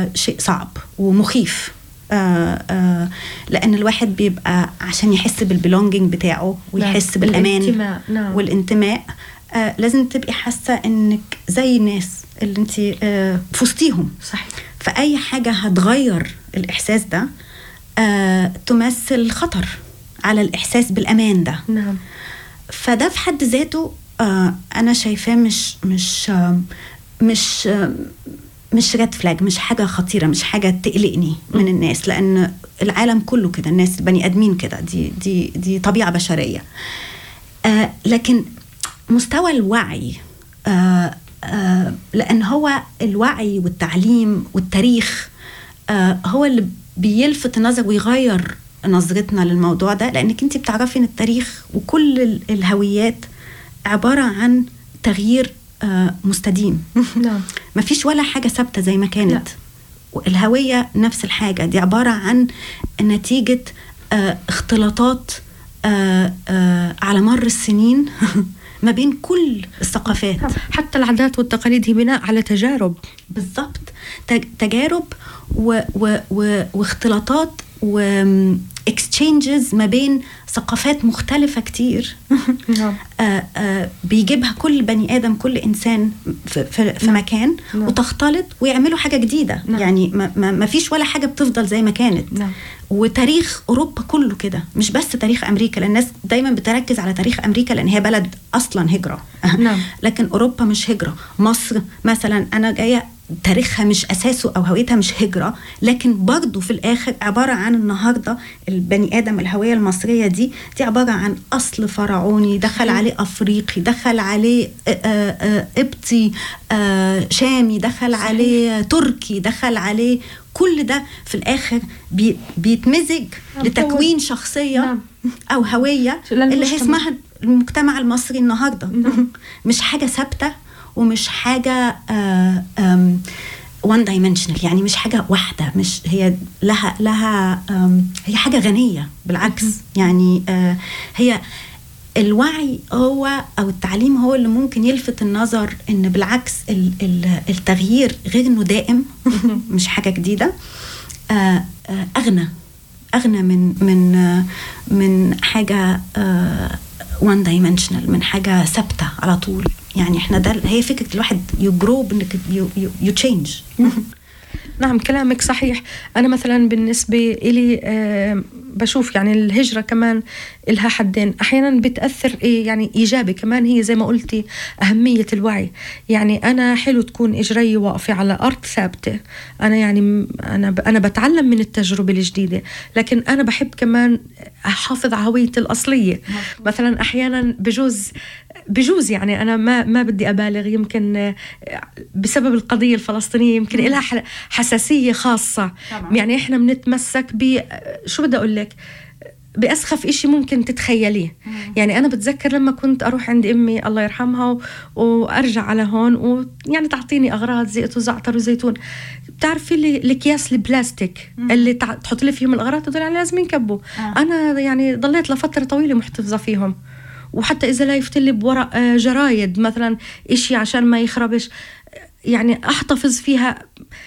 آه شيء صعب ومخيف آه آه لان الواحد بيبقى عشان يحس بالبلونجينج بتاعه ويحس نعم. بالامان الانتماء، نعم. والانتماء آه لازم تبقي حاسه انك زي الناس اللي انت آه في وسطيهم صحيح فاي حاجه هتغير الاحساس ده آه تمثل خطر على الاحساس بالامان ده نعم فده في حد ذاته آه انا شايفاه مش مش آه مش آه مش ريد فلاج مش حاجه خطيره مش حاجه تقلقني من الناس لان العالم كله كده الناس البني ادمين كده دي دي دي طبيعه بشريه آه لكن مستوى الوعي آه آه لان هو الوعي والتعليم والتاريخ آه هو اللي بيلفت النظر ويغير نظرتنا للموضوع ده لانك انت بتعرفي ان التاريخ وكل ال- الهويات عباره عن تغيير آه مستديم نعم مفيش ولا حاجه ثابته زي ما لا. كانت الهويه نفس الحاجه دي عباره عن نتيجه آه اختلاطات آه آه على مر السنين ما بين كل الثقافات حتى العادات والتقاليد هي بناء على تجارب بالظبط تج- تجارب و و و واختلاطات و اكسشينجز ما بين ثقافات مختلفة كتير نعم. آه آه بيجيبها كل بني آدم كل إنسان في, في, في مكان نعم. وتختلط ويعملوا حاجة جديدة نعم. يعني ما, ما, ما فيش ولا حاجة بتفضل زي ما كانت نعم. وتاريخ أوروبا كله كده مش بس تاريخ أمريكا لأن الناس دايما بتركز على تاريخ أمريكا لأن هي بلد أصلا هجرة نعم. لكن اوروبا مش هجره مصر مثلا انا جايه تاريخها مش اساسه او هويتها مش هجره لكن برضه في الاخر عباره عن النهارده البني ادم الهويه المصريه دي دي عباره عن اصل فرعوني دخل عليه افريقي دخل عليه آه، آه، آه، قبطي آه، شامي دخل عليه تركي دخل عليه كل ده في الاخر بي بيتمزج نعم، لتكوين شخصيه نعم. او هويه اللي هي للمجتمع. اسمها المجتمع المصري النهارده نعم. مش حاجه ثابته ومش حاجه وان دايمنشنال يعني مش حاجه واحده مش هي لها لها آم، هي حاجه غنيه بالعكس يعني آه، هي الوعي هو او التعليم هو اللي ممكن يلفت النظر ان بالعكس ال- ال- التغيير غير انه دائم مش حاجه جديده آه، آه، اغنى اغنى من من آه، من حاجه وان دايمنشنال من حاجه ثابته على طول يعني احنا ده هي فكره الواحد يو جرو بانك يو تشينج نعم كلامك صحيح أنا مثلا بالنسبة إلي آه، بشوف يعني الهجرة كمان إلها حدين أحيانا بتأثر إيه يعني إيجابي كمان هي زي ما قلتي أهمية الوعي يعني أنا حلو تكون إجري واقفة على أرض ثابتة أنا يعني م- أنا ب- أنا بتعلم من التجربة الجديدة لكن أنا بحب كمان أحافظ على هويتي الأصلية مثلا أحيانا بجوز بجوز يعني انا ما ما بدي ابالغ يمكن آه، بسبب القضيه الفلسطينيه يمكن لها ح- حساسيه خاصه طبعاً. يعني احنا بنتمسك ب شو بدي اقول لك بأسخف إشي ممكن تتخيليه يعني أنا بتذكر لما كنت أروح عند أمي الله يرحمها و... وأرجع على هون ويعني تعطيني أغراض زيت وزعتر وزيتون بتعرفي اللي الأكياس البلاستيك اللي تع... تحط لي فيهم الأغراض هدول يعني لازم ينكبوا آه. أنا يعني ضليت لفترة طويلة محتفظة فيهم وحتى إذا لا يفتلي بورق آه، جرايد مثلا إشي عشان ما يخربش يعني أحتفظ فيها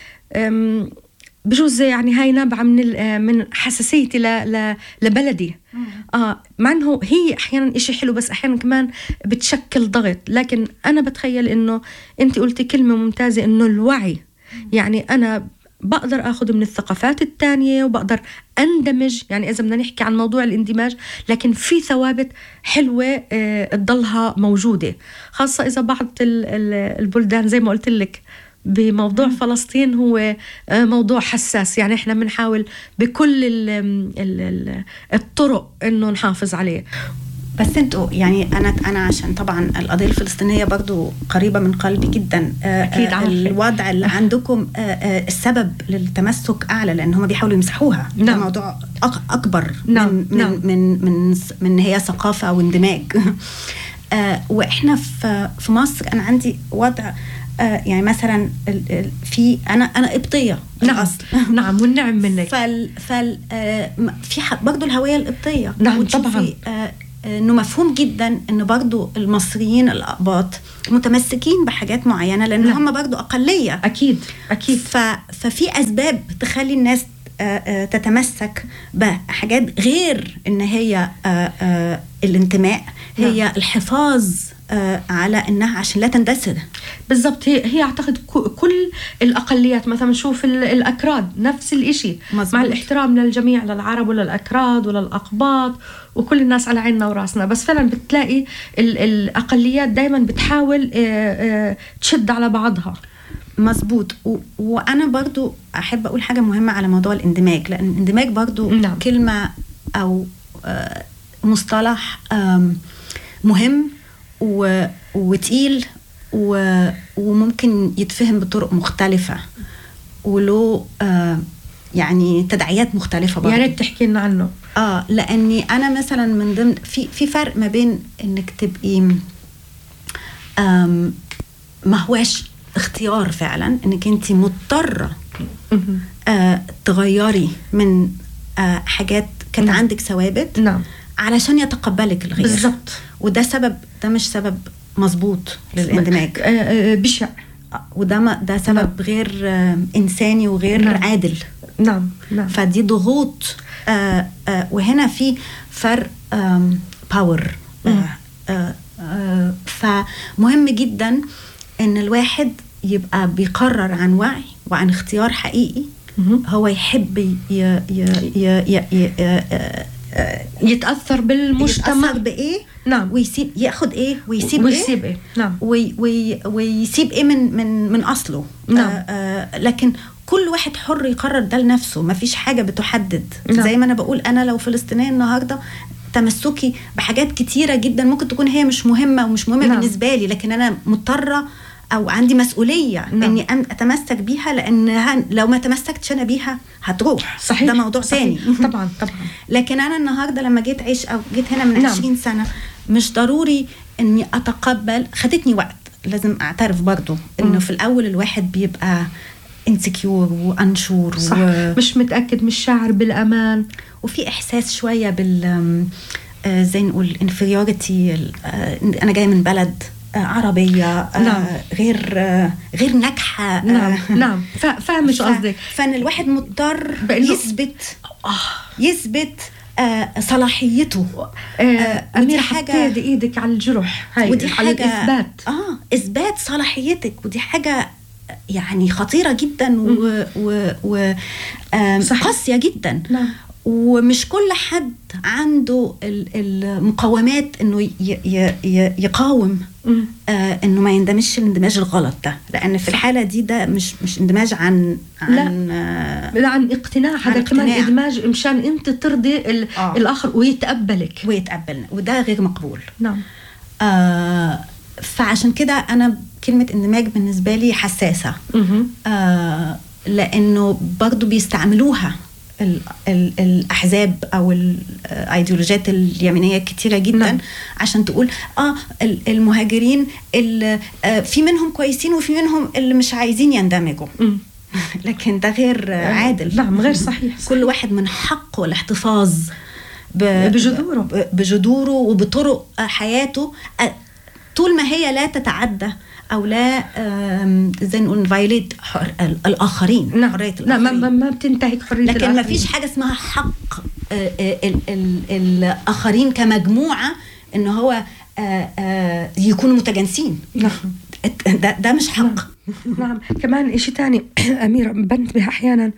أم، بجوز يعني هاي نابعة من ال- آه، من حساسيتي ل- ل- لبلدي اه مع انه هي احيانا إشي حلو بس احيانا كمان بتشكل ضغط لكن انا بتخيل انه انت قلتي كلمة ممتازة انه الوعي يعني انا بقدر اخذ من الثقافات التانية وبقدر اندمج يعني اذا بدنا نحكي عن موضوع الاندماج لكن في ثوابت حلوة آه، تضلها موجودة خاصة اذا بعض ال- ال- البلدان زي ما قلت لك بموضوع فلسطين هو آه، موضوع حساس يعني احنا بنحاول بكل ال ال ال الطرق انه نحافظ عليه بس انتوا يعني انا انا عشان طبعا القضيه الفلسطينيه برضو قريبه من قلبي جدا آه، أكيد آه، عارفة. الوضع اللي عندكم آه، آه، السبب للتمسك اعلى لان هم بيحاولوا يمسحوها ده نعم. موضوع أك- اكبر نعم، من من نعم. من من من إن هي ثقافه واندماج آه، واحنا في في مصر انا عندي وضع آه، يعني مثلا ال- ال- في انا انا قبطيه نعم الأصل. نعم والنعم منك فال فال آه م- في ح- برضه الهويه القبطيه نعم، وتشوفي، طبعاً. آه انه مفهوم جدا ان برضو المصريين الاقباط متمسكين بحاجات معينه لان نعم. هم برضو اقليه اكيد اكيد ف... ففي اسباب تخلي الناس آه، آه، تتمسك بحاجات غير ان هي آه، آه، الانتماء هي نعم. الحفاظ آه، على انها عشان لا تندثر بالضبط هي هي اعتقد ك- كل الاقليات مثلا نشوف ال- الاكراد نفس الإشي مظبوط. مع الاحترام للجميع للعرب وللاكراد وللاقباط وكل الناس على عيننا وراسنا بس فعلا بتلاقي ال- الاقليات دائما بتحاول آه، آه، تشد على بعضها مظبوط و... وانا برضو احب اقول حاجه مهمه على موضوع الاندماج لان الاندماج برضو نعم. كلمه او آه، مصطلح آم، مهم و... وتقيل و... وممكن يتفهم بطرق مختلفه وله آه، يعني تداعيات مختلفه برضو يا ريت تحكي لنا عنه اه لاني انا مثلا من ضمن في في فرق ما بين انك تبقي آم، ما هواش اختيار فعلا انك انت مضطره مهم. آه تغيري من آه حاجات كانت نعم. عندك ثوابت نعم علشان يتقبلك الغير بالضبط وده سبب ده مش سبب مظبوط للاندماج آه، آه، بشع آه، وده ما ده سبب غير آه انساني وغير نعم. عادل نعم نعم فدي ضغوط آه آه وهنا في فرق باور مم. آه آه فمهم جدا ان الواحد يبقى بيقرر عن وعي وعن اختيار حقيقي مهم. هو يحب ي ي ي ي ي ي آه، آه، يتاثر بالمجتمع يتأثر بايه نعم ويسيب ياخد ايه ويسيب, ويسيب ايه نعم وي وي ويسيب ايه من من من اصله نعم. آه آه لكن كل واحد حر يقرر ده لنفسه ما فيش حاجه بتحدد نعم. زي ما انا بقول انا لو فلسطينيه النهارده تمسكي بحاجات كتيره جدا ممكن تكون هي مش مهمه ومش مهمه نعم. بالنسبه لي لكن انا مضطره او عندي مسؤوليه نعم. اني أم- اتمسك بيها لان لو ما تمسكتش انا بيها هتروح صحيح ده موضوع صحيح. تاني طبعا طبعا لكن انا النهارده لما جيت عيش او جيت هنا من نعم. 20 سنه مش ضروري اني اتقبل خدتني وقت لازم اعترف برضو انه مم. في الاول الواحد بيبقى انسكيور وانشور صح و... مش متاكد مش شاعر بالامان وفي احساس شويه بال آم، آه، زي نقول انفيريورتي انا جايه من بلد آه، عربيه آه، نعم. غير آه، غير ناجحه آه، نعم نعم فا- فاهمة شو ف- قصدك فان الواحد مضطر بإنه- يثبت يثبت آه، صلاحيته آه آه، ودي أميرة حاجة- حطيت إيدك على الجرح هاي ودي على حاجة الإثبات اه اثبات صلاحيتك ودي حاجه يعني خطيره جدا و, و, و آم، صحيح. قاسيه جدا نعم. ومش كل حد عنده ال- المقومات انه ي- ي- ي- يقاوم مم. آه انه ما يندمجش الاندماج الغلط ده لان في الحاله دي ده مش مش اندماج عن عن آه لا عن اقتناع هذا كمان اقتناع. إدماج مشان أنت ترضي ال- آه. الآخر ويتقبلك ويتقبل وده غير مقبول نعم آه فعشان كده انا كلمه اندماج بالنسبه لي حساسه مهم. آه لانه برضو بيستعملوها ال ال الاحزاب او الايديولوجيات اليمينيه كتيره جدا نعم. نعم. عشان تقول اه ال- المهاجرين ال- آه في منهم كويسين وفي منهم اللي مش عايزين يندمجوا مم. لكن ده غير آه، عادل نعم غير صحيح, صحيح. كل واحد من حقه الاحتفاظ ب- بجذوره. ب- بجذوره وبطرق حياته أ- طول ما هي لا تتعدى او لا آم، زي نقول فايليت الاخرين نعم حريه لا ما, الآخرين. ما, ما بتنتهك حرية لكن ما الآخرين. فيش حاجه اسمها حق آه، آه، ال- ال- الاخرين كمجموعه ان هو آه، آه، يكونوا متجانسين نعم ده, ده مش حق نعم كمان إشي تاني أميرة بنتبه أحيانا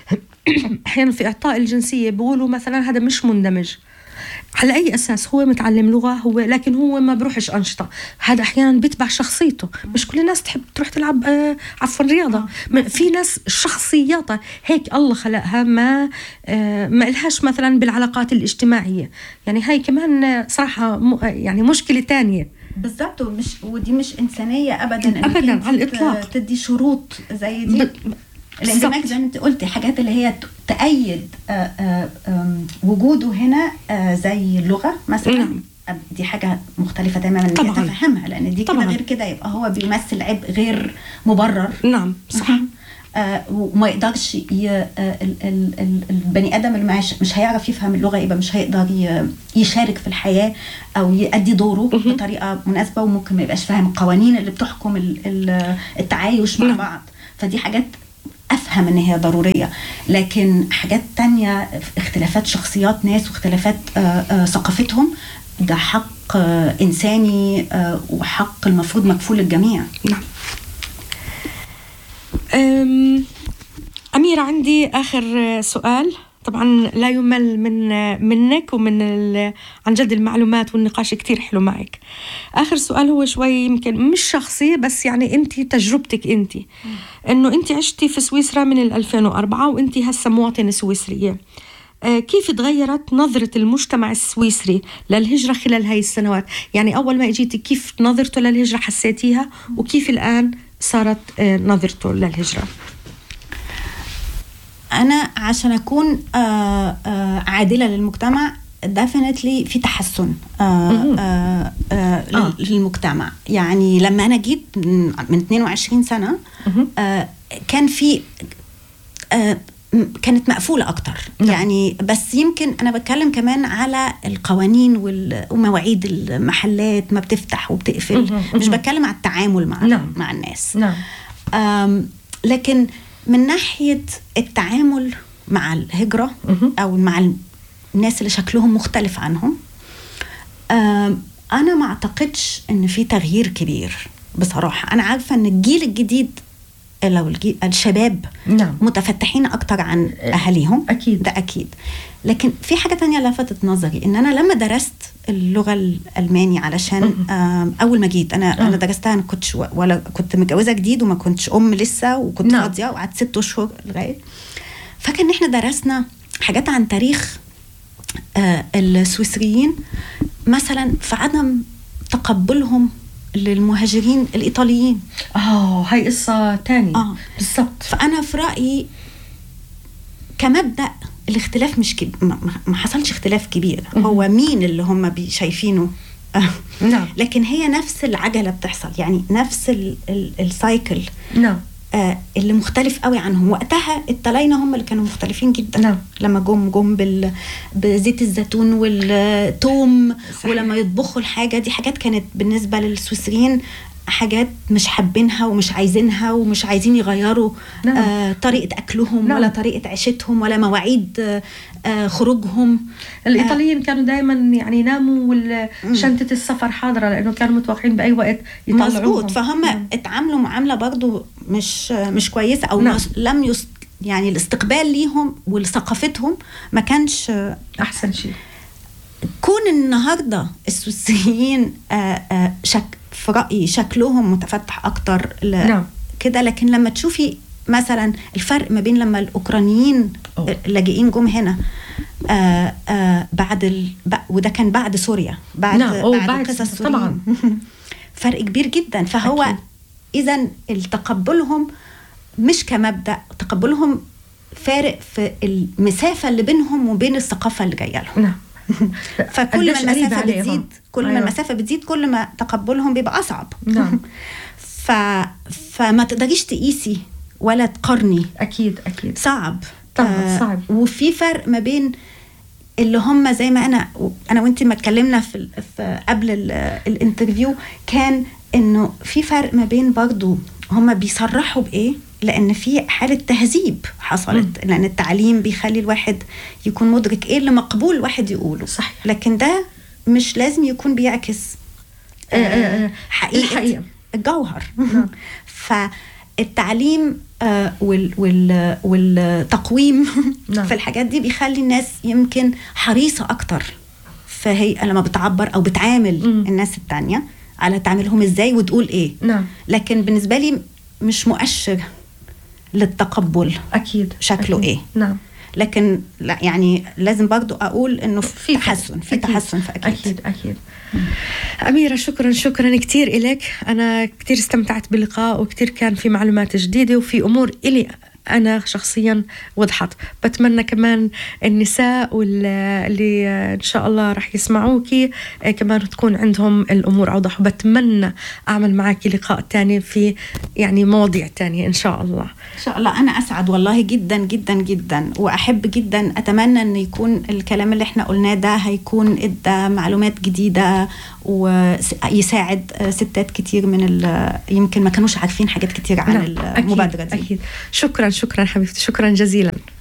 أحيانا في إعطاء الجنسية بيقولوا مثلا هذا مش مندمج على أي أساس هو متعلم لغة هو لكن هو ما بروحش أنشطة هذا أحيانا بيتبع شخصيته مش كل الناس تحب تروح تلعب آه عفوا رياضة ما- في ناس شخصياتها هيك الله خلقها ما آه ما إلهاش مثلا بالعلاقات الاجتماعية يعني هاي كمان آه، صراحة م- يعني مشكلة تانية بالظبط ومش ودي مش انسانيه ابدا إنك أبداً، أنت على الإطلاق. ت- تدي شروط زي دي ب- الاندماج بالظبط. زي ما انت قلتي حاجات اللي هي ت- تأيد آه، آه، آم، وجوده هنا آه، زي اللغه مثلا نعم. آه، دي حاجه مختلفه تماما انك طبعاً. تفهمها لان دي كده طبعاً. غير كده يبقى هو بيمثل عبء غير مبرر نعم صح مهم. آه وما يقدرش ي... آه ال- ال- ال- البني ادم اللي مش مش هيعرف يفهم اللغه يبقى مش هيقدر ي... يشارك في الحياه او يؤدي دوره بطريقه مناسبه وممكن ما يبقاش فاهم القوانين اللي بتحكم ال- ال- التعايش مع نعم. بعض فدي حاجات افهم ان هي ضروريه لكن حاجات تانية اختلافات شخصيات ناس واختلافات آه، آه، ثقافتهم ده حق آه، انساني آه، وحق المفروض مكفول للجميع نعم أم، أميرة عندي آخر سؤال طبعا لا يمل من منك ومن ال- عن جد المعلومات والنقاش كتير حلو معك آخر سؤال هو شوي يمكن مش شخصي بس يعني أنت تجربتك أنت إنه أنت عشتي في سويسرا من ال 2004 وأنت هسه مواطنة سويسرية آه، كيف تغيرت نظرة المجتمع السويسري للهجرة خلال هاي السنوات يعني أول ما اجيتي كيف نظرته للهجرة حسيتيها وكيف الآن صارت آه، نظرته للهجرة انا عشان اكون آه، آه، عادله للمجتمع ديفينتلي في تحسن آه، مهم. آه، آه، لل- آه. للمجتمع يعني لما انا جيت من من 22 سنه مهم. آه، كان في آه، م- كانت مقفولة أكتر نعم. يعني بس يمكن أنا بتكلم كمان على القوانين وال- ومواعيد المحلات ما بتفتح وبتقفل مهم. مش مهم. بتكلم على التعامل مع نعم. مع الناس نعم أم، لكن من ناحية التعامل مع الهجرة مهم. أو مع الناس اللي شكلهم مختلف عنهم أم، أنا ما أعتقدش إن في تغيير كبير بصراحة أنا عارفة إن الجيل الجديد لو الجيل الشباب نعم متفتحين أكتر عن أهاليهم أكيد. ده أكيد لكن في حاجة تانية لفتت نظري إن أنا لما درست اللغة الألماني علشان مهم. آم، أول ما جيت أنا آه. أنا درستها أنا كنتش و- ولا كنت متجوزة جديد وما كنتش أم لسه وكنت نعم. فاضية وقعدت ست أشهر لغاية فاكر إن إحنا درسنا حاجات عن تاريخ آه، السويسريين مثلا في عدم تقبلهم للمهاجرين الإيطاليين اه هاي قصة تانية آه. بالضبط فانا في رايي كمبدا الاختلاف مش كب... ما ما- ما حصلش اختلاف كبير مهم. هو مين اللي هم بي- شايفينه نعم لكن هي نفس العجله بتحصل يعني نفس ال... ال... السايكل نعم آه اللي مختلف قوي عنهم وقتها التلاينة هم اللي كانوا مختلفين جدا نعم. لما جم جم بال... بزيت الزيتون والثوم صحيح. ولما يطبخوا الحاجة دي حاجات كانت بالنسبة للسويسريين حاجات مش حابينها ومش عايزينها ومش عايزين يغيروا نعم. آه طريقة أكلهم نعم. ولا طريقة عيشتهم ولا مواعيد آه آه خروجهم الايطاليين كانوا دائما يعني يناموا وشنطه السفر حاضره لانه كانوا متوقعين باي وقت يطلعوهم مظبوط فهم نعم. اتعاملوا معامله برضو مش مش كويسه او نعم. مش لم يس يعني الاستقبال ليهم ولثقافتهم ما كانش احسن شيء كون النهارده السويسريين آه، آه، شك في رايي شكلهم متفتح اكتر ل- نعم. كده لكن لما تشوفي مثلا الفرق ما بين لما الاوكرانيين أوه. اللاجئين جم هنا آه آه بعد ال... ب... وده كان بعد سوريا بعد نعم، أوه، بعد, بعد قصص سوريا، طبعاً. سوريين. فرق كبير جدا فهو أكيد. اذا تقبلهم مش كمبدا تقبلهم فارق في المسافه اللي بينهم وبين الثقافه اللي جايه لهم نعم فكل ما قديش قريبة المسافه عليهم. بتزيد كل ما أيوة. المسافه بتزيد كل ما تقبلهم بيبقى اصعب نعم. ف... فما تقدريش تقيسي ولا تقارني اكيد اكيد صعب طبعاً، صعب. وفي فرق ما بين اللي هم زي ما انا انا وانت ما اتكلمنا في, ال- في قبل ال- الانترفيو كان انه في فرق ما بين برضو هم بيصرحوا بايه لان في حاله تهذيب حصلت لان التعليم بيخلي الواحد يكون مدرك ايه اللي مقبول الواحد يقوله صحيح. لكن ده مش لازم يكون بيعكس آه، آه، آه، حقيقة الحقيقة. الجوهر نعم. فالتعليم آه، وال وال والتقويم نعم. في الحاجات دي بيخلي الناس يمكن حريصة أكتر فهي لما بتعبر أو بتعامل مم. الناس التانية على تعاملهم إزاي وتقول إيه نعم لكن بالنسبة لي مش مؤشر للتقبل اكيد شكله أكيد. إيه؟ نعم لكن لا يعني لازم برضو أقول إنه في فرق. تحسن في أكيد. تحسن فأكيد أكيد أكيد أميرة شكرا شكرا كثير إلك أنا كثير استمتعت باللقاء وكثير كان في معلومات جديدة وفي أمور إلي أنا شخصيا وضحت بتمنى كمان النساء واللي إن شاء الله رح يسمعوكي آه، كمان تكون عندهم الأمور أوضح وبتمنى أعمل معك لقاء تاني في يعني مواضيع تانية إن شاء الله ان شاء الله انا اسعد والله جدا جدا جدا واحب جدا اتمنى ان يكون الكلام اللي احنا قلناه ده هيكون ادى معلومات جديده ويساعد ستات كتير من ال- يمكن ما كانوش عارفين حاجات كتير عن نعم، أكيد- المبادره دي أكيد شكرا شكرا حبيبتي شكرا جزيلا